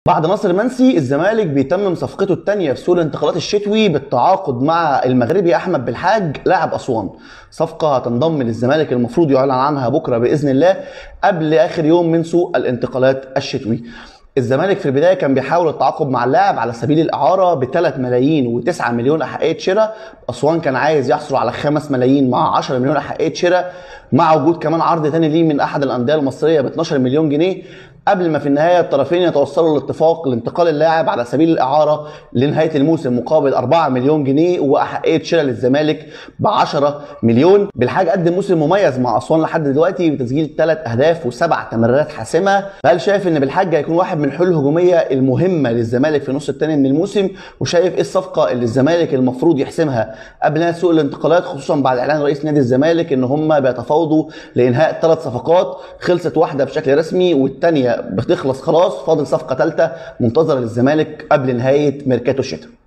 بعد نصر منسي الزمالك بيتمم صفقته الثانيه في سوق الانتقالات الشتوي بالتعاقد مع المغربي احمد بالحاج لاعب اسوان صفقه هتنضم للزمالك المفروض يعلن عنها بكره باذن الله قبل اخر يوم من سوق الانتقالات الشتوي الزمالك في البدايه كان بيحاول التعاقد مع اللاعب على سبيل الاعاره ب 3 ملايين و9 مليون احقيه شراء اسوان كان عايز يحصل على 5 ملايين مع 10 مليون احقيه شراء مع وجود كمان عرض ثاني ليه من احد الانديه المصريه ب 12 مليون جنيه قبل ما في النهايه الطرفين يتوصلوا لاتفاق لانتقال اللاعب على سبيل الاعاره لنهايه الموسم مقابل 4 مليون جنيه واحقيه شراء للزمالك ب 10 مليون بالحاجه قدم موسم مميز مع اسوان لحد دلوقتي بتسجيل ثلاث اهداف وسبع تمريرات حاسمه هل شايف ان بالحاج هيكون واحد من الحلول الهجوميه المهمه للزمالك في النص الثاني من الموسم وشايف ايه الصفقه اللي الزمالك المفروض يحسمها قبل نهايه سوق الانتقالات خصوصا بعد اعلان رئيس نادي الزمالك ان هم بيتفاوضوا لانهاء ثلاث صفقات خلصت واحده بشكل رسمي والثانيه بتخلص خلاص فاضل صفقه ثالثه منتظره للزمالك قبل نهايه ميركاتو الشتاء